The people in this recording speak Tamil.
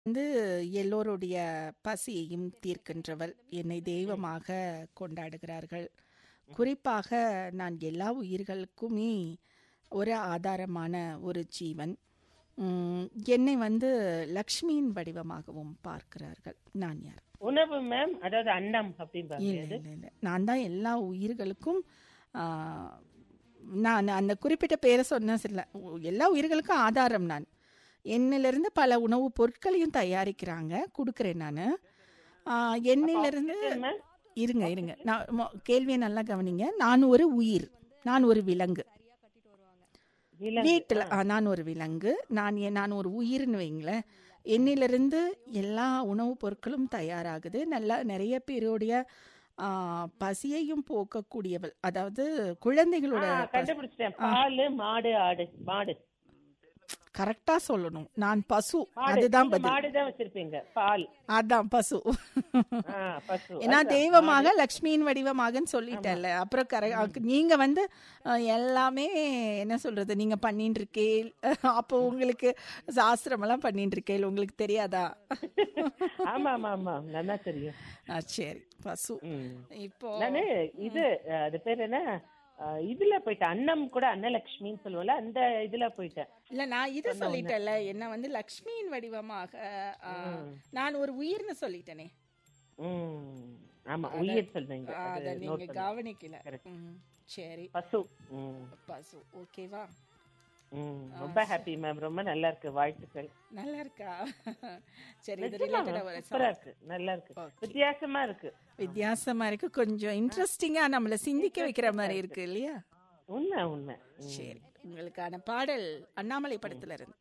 வந்து எல்லோருடைய பசியையும் தீர்க்கின்றவள் என்னை தெய்வமாக கொண்டாடுகிறார்கள் குறிப்பாக நான் எல்லா உயிர்களுக்குமே ஒரு ஆதாரமான ஒரு ஜீவன் உம், என்னை வந்து லக்ஷ்மியின் வடிவமாகவும் பார்க்கிறார்கள் நான் யார் உணவு மேம் அதாவது அன்னம் அப்படிம்பாங்க இல்லை அது இல்லை இல்லை நான் தான் எல்லா உயிர்களுக்கும் ஆ, நான் அந்த குறிப்பிட்ட பேரை சொன்ன சில எல்லா உயிர்களுக்கும் ஆதாரம் நான் என்னிலிருந்து பல உணவுப் பொருட்களையும் தயாரிக்கிறாங்க கொடுக்குறேன் நான் என்னிலிருந்து மேம் இருங்க இருங்க நான் மொ- கேள்வியை நல்லா கவனிங்க நான் ஒரு உயிர் நான் ஒரு விலங்கு விலங்கு. வீட்டில் நான் ஒரு விலங்கு நான் எ- நான் ஒரு உயிர்னு வைங்களேன் என்னிலிருந்து எல்லா உணவுப் பொருட்களும் தயாராகுது நல்லா நிறைய பேருடைய ஆ, பசியையும் போக்கக்கூடியவள் அதாவது குழந்தைகளோட ஆ, கண்டுபிடிச்சிட்டேன் பால் மாடு ஆடு மாடு கரெக்டா சொல்லணும் நான் பசு மாடு அதுதான் நீங்க பதில் மாடுதான் வச்சிருப்பீங்க பால் அதான் பசு ஆ, பசு ஏன்னா அதான், தெய்வமாக லக்ஷ்மியின் வடிவமாகன்னு சொல்லிட்டேன்ல அப்புறம் கரை நீங்க வந்து அஹ், எல்லாமே என்ன சொல்றது நீங்க பண்ணிட்டு இருக்கேள் அப்போ உங்களுக்கு சாஸ்திரமெல்லாம் பண்ணிட்டு இருக்கேள் உங்களுக்கு தெரியாதா ஆமா ஆமா ஆமா நல்லா தெரியும் ஆ, சரி பசு ம். இப்போ நானு இது அஹ், அது பேர் என்ன அஹ், இதுல போயிட்டேன் அன்னம் கூட அன்னலட்சுமின்னு சொல்லுவோம்ல அந்த இதுல போயிட்டேன் இல்ல நான் இது சொல்லிட்டேன்ல என்ன வந்து லக்ஷ்மியின் வடிவமாக அஹ், நான் ஒரு உயிர்னு சொல்லிட்டேனே ம். ஆமா உயிர் சொல்றீங்க ஆ, அது அத note நீங்க பண்ணேன். கவனிக்கல Correct. ம், சரி பசு ம். பசு ஓகேவா ம். ரொம்ப ஹாப்பி மேம் ரொம்ப நல்லா இருக்கு வாழ்த்துக்கள் நல்லா இருக்கா சரி இது நிஜமா ரிலேட்டடா ma'am, ஒரு சூப்பரா இருக்கு நல்லா இருக்கு Okay. வித்தியாசமா இருக்கு வித்தியாசமா இருக்கு கொஞ்சம் இன்ட்ரெஸ்டிங்கா நம்மள சிந்திக்க வைக்கிற மாதிரி இருக்கு இல்லையா உண்மை உண்மை ம். சரி உங்களுக்கான பாடல் அண்ணாமலை படத்துல இருந்து